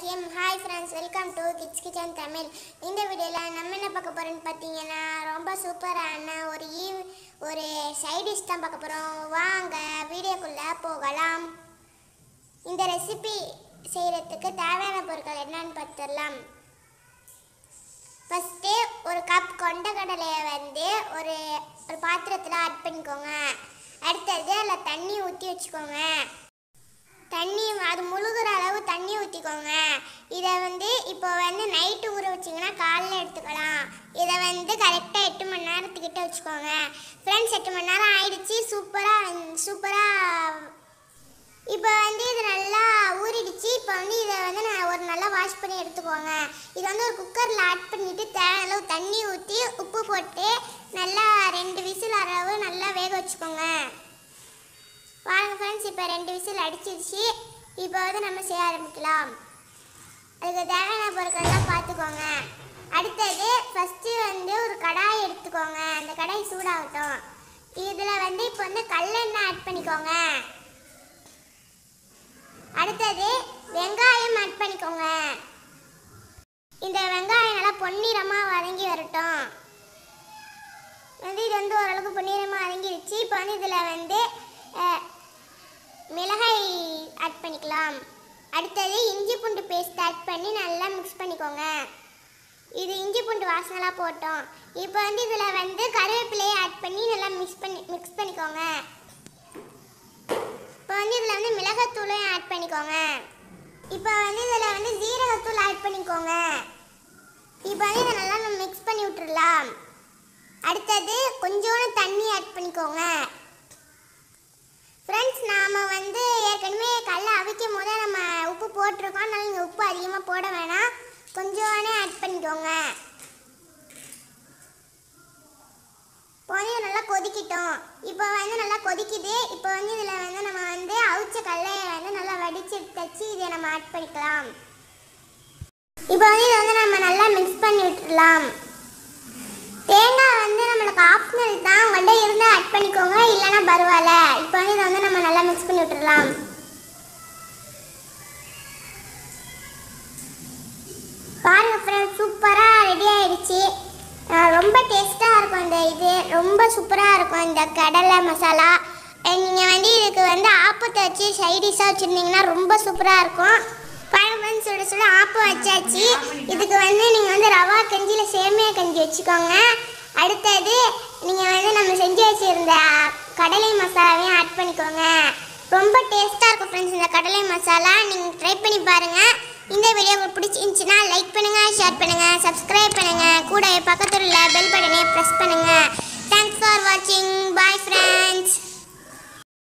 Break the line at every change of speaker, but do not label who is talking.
GM hi friends welcome to kids kitchen Tamil இந்த வீடியோவில் நம்ம என்ன பார்க்க போகிறோம்னு பார்த்தீங்கன்னா ரொம்ப சூப்பரான ஒரு ஈவ் ஒரு சைட் டிஷ் தான் பார்க்க போகிறோம் வாங்க வீடியோக்குள்ளே போகலாம் இந்த ரெசிபி செய்கிறதுக்கு தேவையான பொருட்கள் என்னன்னு பார்த்துடலாம் ஃபஸ்ட்டு ஒரு கப் கொண்டக்கடலையை வந்து ஒரு ஒரு பாத்திரத்தில் ஆட் பண்ணிக்கோங்க அடுத்தது அதில் தண்ணி ஊற்றி வச்சுக்கோங்க தண்ணி அது முழுகிற அளவு தண்ணி ஊற்றிக்கோங்க இதை வந்து இப்போ வந்து நைட்டு ஊற வச்சிங்கன்னா காலைல எடுத்துக்கலாம் இதை வந்து கரெக்டாக எட்டு மணி நேரத்துக்கிட்ட வச்சுக்கோங்க ஃப்ரெண்ட்ஸ் எட்டு மணி நேரம் ஆயிடுச்சு சூப்பராக சூப்பராக இப்போ வந்து இது நல்லா ஊறிடுச்சு இப்போ வந்து இதை வந்து நான் ஒரு நல்லா வாஷ் பண்ணி எடுத்துக்கோங்க இதை வந்து ஒரு குக்கரில் ஆட் பண்ணிவிட்டு தேவையான அளவு தண்ணி ஊற்றி உப்பு போட்டு நல்லா ரெண்டு விசில் அளவு நல்லா வேக வச்சுக்கோங்க பாருங்க ஃப்ரெண்ட்ஸ் இப்போ ரெண்டு விசில் அடிச்சிருச்சு இப்போ வந்து நம்ம செய்ய ஆரம்பிக்கலாம் அதுக்கு தேவையான பொருட்கள்லாம் பார்த்துக்கோங்க அடுத்தது ஃபஸ்ட்டு வந்து ஒரு கடாய் எடுத்துக்கோங்க அந்த கடாய் சூடாகட்டும் இதில் வந்து இப்போ வந்து கல்லெண்ணெய் ஆட் பண்ணிக்கோங்க அடுத்தது வெங்காயம் ஆட் பண்ணிக்கோங்க இந்த வெங்காயம் நல்லா பொன்னிறமாக வதங்கி வரட்டும் வந்து இது வந்து ஓரளவுக்கு பொன்னிறமாக வதங்கிடுச்சு இப்போ வந்து இதில் வந்து அஹ், மிளகாய் ஆட் பண்ணிக்கலாம் அடுத்தது இஞ்சி பூண்டு பேஸ்ட் ஆட் பண்ணி நல்லா மிக்ஸ் பண்ணிக்கோங்க இது இஞ்சி பூண்டு வாசனைலாம் போட்டோம் இப்போ வந்து இதில் வந்து கருவேப்பிலையை ஆட் பண்ணி நல்லா மிக்ஸ் பண்ணி மிக்ஸ் பண்ணிக்கோங்க இப்போ வந்து இதில் வந்து மிளகாத்தூளையும் ஆட் பண்ணிக்கோங்க இப்போ வந்து இதில் வந்து ஜீரகத்தூள் ஆட் பண்ணிக்கோங்க இப்போ வந்து இதை நல்லா நம்ம மிக்ஸ் பண்ணி விட்டுறலாம் அடுத்தது கொஞ்சோண்டு தண்ணி ஆட் பண்ணிக்கோங்க ஃப்ரெண்ட்ஸ் நாம் வந்து ஏற்கனவே கடல அவிக்கும் போதே நம்ம உப்பு போட்டிருக்கோம் அதனால நீங்கள் உப்பு அதிகமாக போட வேணாம் கொஞ்சோண்டே ஆட் பண்ணிக்கோங்க இப்போ வந்து இது நல்லா கொதிக்கட்டும் இப்போ வந்து நல்லா கொதிக்குது இப்போ வந்து இதில் வந்து நம்ம வந்து அவிச்ச கடலையை வந்து நல்லா வடித்து தச்சு இதை நம்ம ஆட் பண்ணிக்கலாம் இப்போ வந்து இதை வந்து நம்ம நல்லா மிக்ஸ் பண்ணி விட்டுடலாம் தேங்காய் வந்து நம்மளுக்கு ஆப்ஷனல் தான் உங்கள்கிட்ட இருந்தால் ஆட் பண்ணிக்கோங்க இல்லைன்னா பரவாயில்ல இப்போ வந்து இதை வந்து நம்ம நல்லா மிக்ஸ் பண்ணி விட்டுடலாம் பாருங்க ஃப்ரெண்ட்ஸ் சூப்பராக ரெடி ஆயிடுச்சு அஹ் ரொம்ப டேஸ்ட்டாக இருக்கும் இந்த இது ரொம்ப சூப்பராக இருக்கும் இந்த கடலை மசாலா நீங்கள் வந்து இதுக்கு வந்து ஆப்பத்தை வச்சு சைடிஷாக வச்சுருந்தீங்கன்னா ரொம்ப சூப்பராக இருக்கும் பாருங்க ஃப்ரெண்ட்ஸ் சுட சுட ஆப்பம் வச்சாச்சு இதுக்கு வந்து நீங்கள் வந்து ரவா கஞ்சியில் சேமியா கஞ்சி வச்சுக்கோங்க அடுத்தது நீங்கள் வந்து நம்ம செஞ்சு வச்சுருந்த கடலை மசாலாவையும் ஆட் பண்ணிக்கோங்க ரொம்ப டேஸ்ட்டாக இருக்கும் ஃப்ரெண்ட்ஸ் இந்த கடலை மசாலா நீங்கள் ட்ரை பண்ணி பாருங்கள் இந்த வீடியோ உங்களுக்கு பிடிச்சிருந்துச்சுன்னா லைக் பண்ணுங்கள் ஷேர் பண்ணுங்கள் சப்ஸ்கிரைப் பண்ணுங்கள் கூட பக்கத்தில் உள்ள பெல் பட்டனை ப்ரெஸ் பண்ணுங்கள் தேங்க்ஸ்